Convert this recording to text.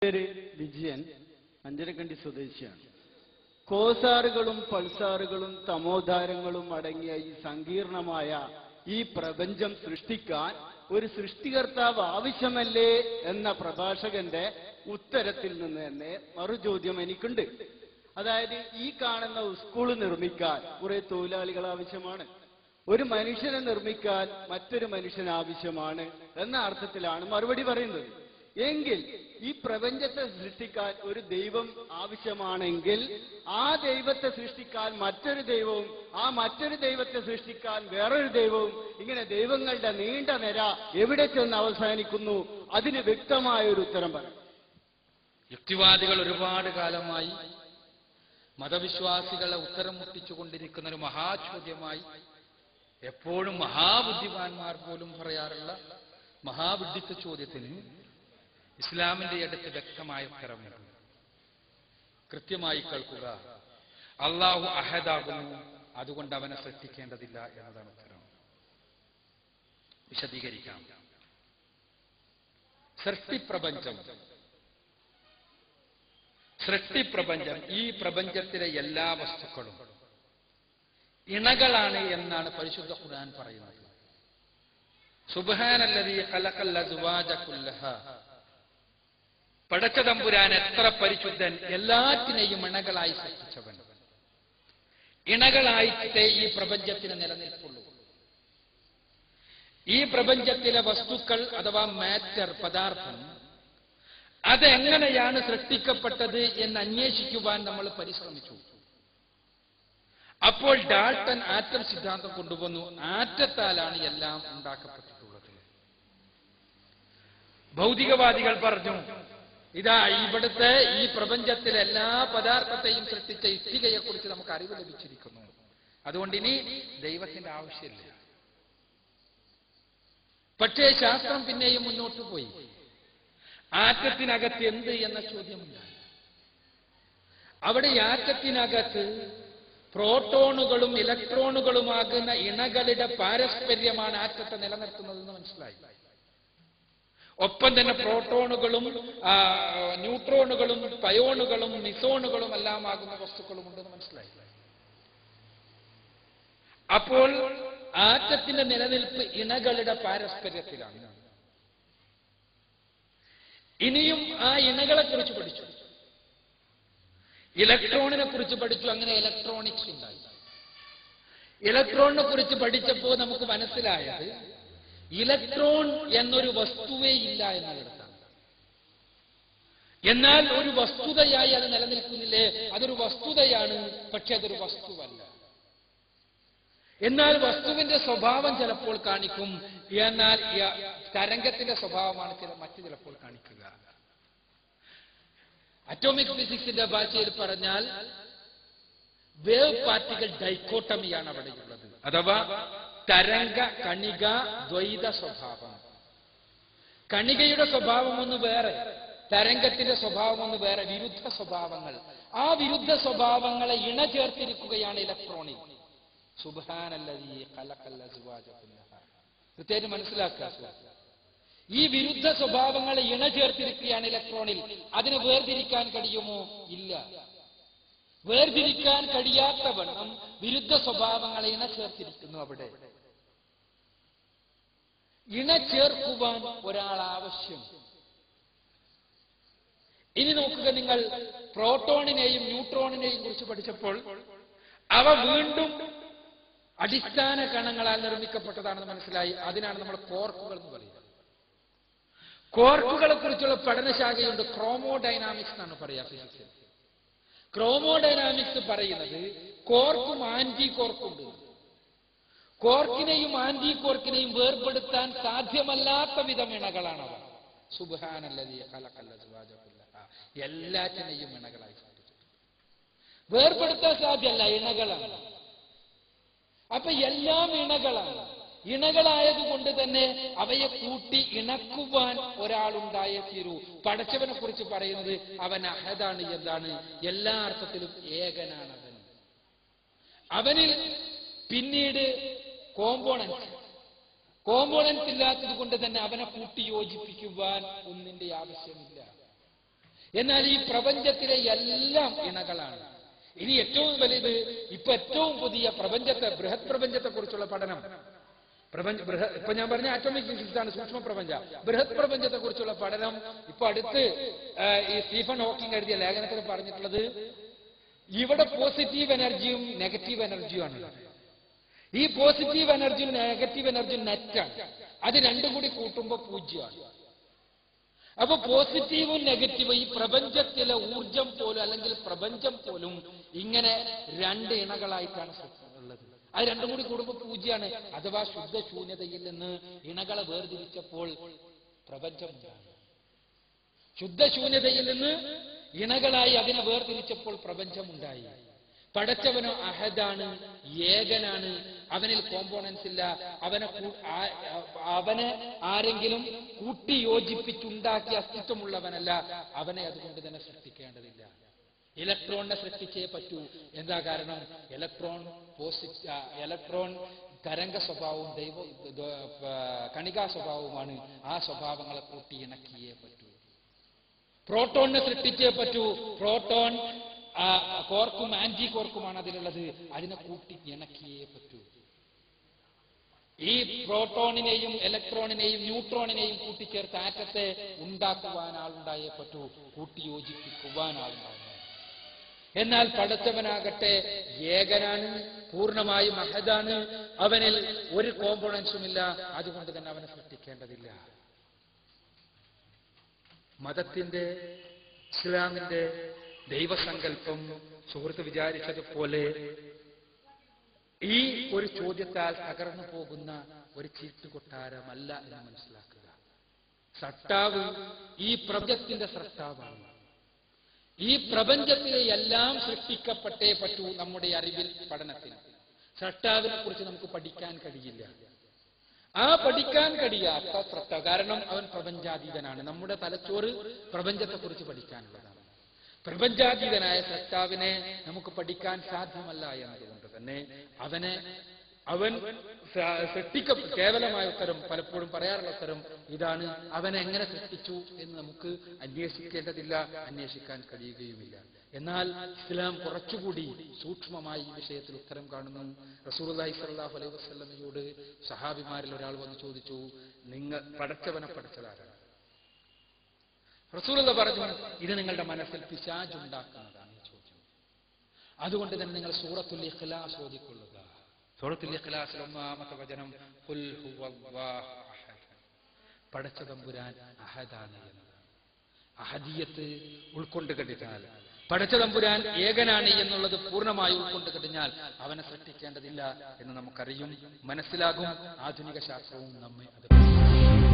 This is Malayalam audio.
പേര് വിജയൻ അഞ്ചരക്കണ്ടി സ്വദേശിയാണ് കോസാറുകളും പൾസാറുകളും തമോധാരങ്ങളും അടങ്ങിയ ഈ സങ്കീർണമായ ഈ പ്രപഞ്ചം സൃഷ്ടിക്കാൻ ഒരു സൃഷ്ടികർത്താവ് ആവശ്യമല്ലേ എന്ന പ്രഭാഷകന്റെ ഉത്തരത്തിൽ നിന്ന് തന്നെ മറുചോദ്യം എനിക്കുണ്ട് അതായത് ഈ കാണുന്ന സ്കൂൾ നിർമ്മിക്കാൻ കുറെ തൊഴിലാളികൾ ആവശ്യമാണ് ഒരു മനുഷ്യനെ നിർമ്മിക്കാൻ മറ്റൊരു മനുഷ്യൻ ആവശ്യമാണ് എന്ന അർത്ഥത്തിലാണ് മറുപടി പറയുന്നത് എങ്കിൽ ഈ പ്രപഞ്ചത്തെ സൃഷ്ടിക്കാൻ ഒരു ദൈവം ആവശ്യമാണെങ്കിൽ ആ ദൈവത്തെ സൃഷ്ടിക്കാൻ മറ്റൊരു ദൈവവും ആ മറ്റൊരു ദൈവത്തെ സൃഷ്ടിക്കാൻ വേറൊരു ദൈവവും ഇങ്ങനെ ദൈവങ്ങളുടെ നീണ്ട നിര എവിടെ ചെന്ന് അവസാനിക്കുന്നു അതിന് വ്യക്തമായ ഒരു ഉത്തരം പറയും യുക്തിവാദികൾ ഒരുപാട് കാലമായി മതവിശ്വാസികളെ ഉത്തരം മുട്ടിച്ചുകൊണ്ടിരിക്കുന്ന ഒരു മഹാചോദ്യമായി എപ്പോഴും മഹാബുദ്ധിമാന്മാർ പോലും പറയാറുള്ള മഹാബുദ്ധിത്വ ചോദ്യത്തിന് ഇസ്ലാമിന്റെ അടുത്ത് വ്യക്തമായ ഉത്തരമുണ്ട് കൃത്യമായി കേൾക്കുക അള്ളാഹു അഹദാകുന്നു അതുകൊണ്ട് അവനെ സൃഷ്ടിക്കേണ്ടതില്ല എന്നതാണ് ഉത്തരം വിശദീകരിക്കാം സൃഷ്ടിപ്രപഞ്ചം സൃഷ്ടിപ്രപഞ്ചം ഈ പ്രപഞ്ചത്തിലെ എല്ലാ വസ്തുക്കളും ഇണകളാണ് എന്നാണ് പരിശുദ്ധ ഖുർആൻ പറയുന്നത് സുബ്ഹാനല്ലദീ ഖലഖൽ അസ്വാജ കുല്ലഹ പടച്ച തമ്പുരാൻ എത്ര പരിശുദ്ധൻ എല്ലാറ്റിനെയും ഇണകളായി സൃഷ്ടിച്ചവൻ ഇണകളായിട്ടേ ഈ പ്രപഞ്ചത്തിന് നിലനിൽപ്പുള്ളൂ ഈ പ്രപഞ്ചത്തിലെ വസ്തുക്കൾ അഥവാ മാറ്റർ പദാർത്ഥം അതെങ്ങനെയാണ് സൃഷ്ടിക്കപ്പെട്ടത് എന്ന് അന്വേഷിക്കുവാൻ നമ്മൾ പരിശ്രമിച്ചു അപ്പോൾ ഡാൾട്ടൻ ആറ്റം സിദ്ധാന്തം കൊണ്ടുവന്നു ആറ്റത്താലാണ് എല്ലാം ഉണ്ടാക്കപ്പെട്ടിട്ടുള്ളത് ഭൗതികവാദികൾ പറഞ്ഞു ഇതാ ഇവിടുത്തെ ഈ പ്രപഞ്ചത്തിലെ എല്ലാ പദാർത്ഥത്തെയും സൃഷ്ടിച്ച ഇഷ്ടികയെക്കുറിച്ച് നമുക്ക് അറിവ് ലഭിച്ചിരിക്കുന്നു അതുകൊണ്ട് ഇനി ദൈവത്തിന്റെ ആവശ്യമില്ല പക്ഷേ ശാസ്ത്രം പിന്നെയും മുന്നോട്ട് പോയി ആറ്റത്തിനകത്ത് എന്ത് എന്ന ചോദ്യമുണ്ട് അവിടെ ഈ ആറ്റത്തിനകത്ത് പ്രോട്ടോണുകളും ഇലക്ട്രോണുകളുമാകുന്ന ഇണകളുടെ പാരസ്പര്യമാണ് ആറ്റത്തെ നിലനിർത്തുന്നതെന്ന് മനസ്സിലായി ഒപ്പം തന്നെ പ്രോട്ടോണുകളും ആ, ന്യൂട്രോണുകളും പയോണുകളും നിസോണുകളും എല്ലാം ആകുന്ന വസ്തുക്കളും ഉണ്ടെന്ന് മനസ്സിലായി അപ്പോൾ ആറ്റത്തിന്റെ നിലനിൽപ്പ് ഇണകളുടെ പാരസ്പര്യത്തിലാണ് ഇനിയും ആ ഇണകളെ കുറിച്ച് പഠിച്ചു ഇലക്ട്രോണിനെ കുറിച്ച് പഠിച്ചു അങ്ങനെ ഇലക്ട്രോണിക്സ് ഉണ്ടായി ഇലക്ട്രോണിനെ കുറിച്ച് പഠിച്ചപ്പോൾ നമുക്ക് മനസ്സിലായത് ഇലക്ട്രോൺ എന്നൊരു വസ്തുവേ ഇല്ല എന്നുള്ളിടത്താണ് എന്നാൽ ഒരു വസ്തുതയായി അത് നിലനിൽക്കുന്നില്ലേ അതൊരു വസ്തുതയാണ് പക്ഷെ അതൊരു വസ്തുവല്ല എന്നാൽ വസ്തുവിന്റെ സ്വഭാവം ചിലപ്പോൾ കാണിക്കും എന്നാൽ ഈ തരംഗത്തിന്റെ സ്വഭാവമാണ് ചില മറ്റു ചിലപ്പോൾ കാണിക്കുക അറ്റോമിക് ഫിസിക്സിന്റെ ഭാഷയിൽ പറഞ്ഞാൽ വേവ് പാർട്ടികൾ ഡൈക്കോട്ടമിയാണ് അവിടെയുള്ളത് അഥവാ തരംഗ കണിക ദ്വൈത സ്വഭാവം കണികയുടെ സ്വഭാവം ഒന്ന് വേറെ തരംഗത്തിന്റെ സ്വഭാവം ഒന്ന് വേറെ വിരുദ്ധ സ്വഭാവങ്ങൾ ആ വിരുദ്ധ സ്വഭാവങ്ങളെ ഇണ ചേർത്തിരിക്കുകയാണ് ഇലക്ട്രോണിക് സുബാനല്ലതീ കലക്കല്ല കൃത്യമായിട്ട് മനസ്സിലാക്കുക സുഹൃത്ത്. ഈ വിരുദ്ധ സ്വഭാവങ്ങളെ ഇണ ചേർത്തിരിക്കുകയാണ് ഇലക്ട്രോണിൽ അതിനെ വേർതിരിക്കാൻ കഴിയുമോ ഇല്ല വേർതിരിക്കാൻ കഴിയാത്ത വണ്ണം വിരുദ്ധ സ്വഭാവങ്ങളെ ഇണ ചേർത്തിരിക്കുന്നു അവിടെ ഇണ ചേർക്കുവാൻ ഒരാൾ ആവശ്യം ഇനി നോക്കുക നിങ്ങൾ പ്രോട്ടോണിനെയും ന്യൂട്രോണിനെയും കുറിച്ച് പഠിച്ചപ്പോൾ അവ വീണ്ടും അടിസ്ഥാന കണങ്ങളാൽ നിർമ്മിക്കപ്പെട്ടതാണെന്ന് മനസ്സിലായി അതിനാണ് നമ്മൾ കോർക്കുകൾ എന്ന് പറയുന്നത് കോർക്കുകളെ കുറിച്ചുള്ള പഠനശാഖയുണ്ട് ക്രോമോഡൈനാമിക്സ് എന്നാണ് പറയാ ഫിസിക്സിൽ ക്രോമോഡൈനാമിക്സ് പറയുന്നത് കോർക്കും ആന്റി കോർക്കും ഉണ്ട് കോർക്കിനെയും ആന്റി കോർക്കിനെയും വേർപെടുത്താൻ സാധ്യമല്ലാത്ത വിധം ഇണകളാണവ സുബാനല്ലതീയ കലക്കല്ല സുവാജകുല്ല എല്ലാറ്റിനെയും ഇണകളായി സൃഷ്ടിച്ചു വേർപെടുത്താൻ സാധ്യമല്ല ഇണകളാണ് അപ്പൊ എല്ലാം ഇണകളാണ് ഇണകളായത് കൊണ്ട് തന്നെ അവയെ കൂട്ടി ഇണക്കുവാൻ ഒരാളുണ്ടായേ തീരൂ പടച്ചവനെ കുറിച്ച് പറയുന്നത് അവൻ അഹദാണ് എന്താണ് എല്ലാ അർത്ഥത്തിലും ഏകനാണ് അവൻ അവനിൽ പിന്നീട് കോമ്പോണൻസ് കോമ്പോണൻസ് ഇല്ലാത്തത് കൊണ്ട് തന്നെ അവനെ കൂട്ടി യോജിപ്പിക്കുവാൻ ഒന്നിന്റെ ആവശ്യമില്ല എന്നാൽ ഈ പ്രപഞ്ചത്തിലെ എല്ലാം ഇണകളാണ് ഇനി ഏറ്റവും വലുത് ഇപ്പൊ ഏറ്റവും പുതിയ പ്രപഞ്ചത്തെ ബൃഹത് പ്രപഞ്ചത്തെ കുറിച്ചുള്ള പഠനം പ്രപഞ്ച ബൃഹ ഇപ്പൊ ഞാൻ പറഞ്ഞ ആറ്റോമിക് ഫിസിക്സ് ആണ് സൂക്ഷ്മ പ്രപഞ്ച ബൃഹത് പ്രപഞ്ചത്തെ കുറിച്ചുള്ള പഠനം ഇപ്പൊ അടുത്ത് ആ, ഈ സ്റ്റീഫൻ ഹോക്കിംഗ് എഴുതിയ ലേഖനത്തിൽ പറഞ്ഞിട്ടുള്ളത് ഇവിടെ പോസിറ്റീവ് എനർജിയും നെഗറ്റീവ് എനർജിയുമാണ് ഈ പോസിറ്റീവ് എനർജിയും നെഗറ്റീവ് എനർജിയും നെറ്റാണ് അത് രണ്ടും കൂടി കൂട്ടുമ്പോൾ പൂജ്യമാണ് അപ്പൊ പോസിറ്റീവും നെഗറ്റീവും ഈ പ്രപഞ്ചത്തിലെ ഊർജം പോലും അല്ലെങ്കിൽ പ്രപഞ്ചം പോലും ഇങ്ങനെ രണ്ട് ഇണകളായിട്ടാണ് ഉള്ളത് അത് രണ്ടും കൂടി കൂടുമ്പോൾ പൂജ്യമാണ് അഥവാ ശുദ്ധ ശൂന്യതയിൽ നിന്ന് ഇണകളെ വേർതിരിച്ചപ്പോൾ പ്രപഞ്ചമുണ്ടായി ശുദ്ധശൂന്യതയിൽ നിന്ന് ഇണകളായി അതിനെ വേർതിരിച്ചപ്പോൾ പ്രപഞ്ചമുണ്ടായി പടച്ചവനോ അഹദാണ് ഏകനാണ് അവനിൽ കോമ്പോണൻസ് ഇല്ല അവനെ കൂ- ആ- അവനെ ആരെങ്കിലും കൂട്ടി യോജിപ്പിച്ചുണ്ടാക്കി അസ്തിത്വമുള്ളവനല്ല അവനെ അതുകൊണ്ട് തന്നെ സൃഷ്ടിക്കേണ്ടതില്ല ഇലക്ട്രോണിനെ സൃഷ്ടിച്ചേ പറ്റൂ എന്താ കാരണം ഇലക്ട്രോൺ പോസിറ്റ് ഇലക്ട്രോൺ തരംഗ സ്വഭാവവും ദൈവ ദ- പ- കണികാ സ്വഭാവവുമാണ് ആ സ്വഭാവങ്ങളെ കൂട്ടി ഇണക്കിയേ പറ്റൂ പ്രോട്ടോണിനെ സൃഷ്ടിച്ചേ പറ്റൂ പ്രോട്ടോൺ ആ, കോർക്കും ആന്റി കോർക്കുമാണ് അതിലുള്ളത് അതിനെ കൂട്ടി ഇണക്കിയേ പറ്റൂ ഈ പ്രോട്ടോണിനെയും ഇലക്ട്രോണിനെയും ന്യൂട്രോണിനെയും കൂട്ടിച്ചേർത്ത് ആറ്റത്തെ ഉണ്ടാക്കുവാൻ ആളുണ്ടായേ പറ്റൂ കൂട്ടി യോജിപ്പിക്കുവാൻ ആളുണ്ടാകും എന്നാൽ പടച്ചവനാകട്ടെ ഏകനാണ് പൂർണ്ണമായും മഹദാണ് അവനിൽ ഒരു കോമ്പോണൻസുമില്ല അതുകൊണ്ട് തന്നെ അവനെ സൃഷ്ടിക്കേണ്ടതില്ല മതത്തിന്റെ ഇസ്ലാമിന്റെ ദൈവസങ്കല്പം സുഹൃത്ത് വിചാരിച്ചതുപോലെ ഈ ഒരു ചോദ്യത്താൽ തകർന്നു പോകുന്ന ഒരു ചീട്ടുകൊട്ടാരമല്ല എന്ന് മനസ്സിലാക്കുക സട്ടാവ് ഈ പ്രപഞ്ചത്തിന്റെ സൃഷ്ടാവാണ് ഈ പ്രപഞ്ചത്തിലെ എല്ലാം സൃഷ്ടിക്കപ്പെട്ടേ പറ്റൂ നമ്മുടെ അറിവിൽ പഠനത്തിന് സൃഷ്ടാവിനെ കുറിച്ച് നമുക്ക് പഠിക്കാൻ കഴിയില്ല ആ പഠിക്കാൻ കഴിയാത്ത സൃഷ്ട കാരണം അവൻ പ്രപഞ്ചാതീതനാണ് നമ്മുടെ തലച്ചോറ് പ്രപഞ്ചത്തെക്കുറിച്ച് പഠിക്കാനുള്ളതാണ് പ്രപഞ്ചാതീതനായ സൃഷ്ടാവിനെ നമുക്ക് പഠിക്കാൻ സാധ്യമല്ല എന്നതുകൊണ്ട് തന്നെ അവനെ അവൻ സ- സൃഷ്ടിക്ക കേവലമായ ഉത്തരം പലപ്പോഴും പറയാറുള്ള ഉത്തരം ഇതാണ് അവനെ എങ്ങനെ സൃഷ്ടിച്ചു എന്ന് നമുക്ക് അന്വേഷിക്കേണ്ടതില്ല അന്വേഷിക്കാൻ കഴിയുകയുമില്ല എന്നാൽ ഇസ്ലാം കുറച്ചുകൂടി സൂക്ഷ്മമായി ഈ വിഷയത്തിൽ ഉത്തരം കാണുന്നു റസൂലുള്ളാഹി സ്വല്ലല്ലാഹു അലൈഹി വസല്ലമയോട് സഹാബിമാരിൽ ഒരാൾ വന്ന് ചോദിച്ചു നിങ്ങൾ പടച്ചവനെ പഠിച്ചതാരാണ് റസൂലുള്ള പറഞ്ഞു ഇത് നിങ്ങളുടെ മനസ്സിൽ പിശാജുണ്ടാക്കുന്നതാണ് ഈ ചോദ്യം അതുകൊണ്ട് തന്നെ നിങ്ങൾ സൂറത്തുൽ ഇഖ്ലാസ് ഓതിക്കൊള്ളുക സൂറത്തുൽ ഇഖ്ലാസിൽ ഒന്നാമത്തെ വചനം ഖുൽ ഹുവല്ലാഹു അഹദ് പടച്ച തമ്പുരാൻ അഹദാണ് എന്നതാണ് അഹദിയത്ത് ഉൾക്കൊണ്ട് കഴിഞ്ഞാൽ പടച്ച തമ്പുരാൻ ഏകനാണ് എന്നുള്ളത് പൂർണ്ണമായി ഉൾക്കൊണ്ട് കഴിഞ്ഞാൽ അവനെ സൃഷ്ടിക്കേണ്ടതില്ല എന്ന് നമുക്കറിയും മനസ്സിലാകും ആധുനിക ശാസ്ത്രവും നമ്മെ അത്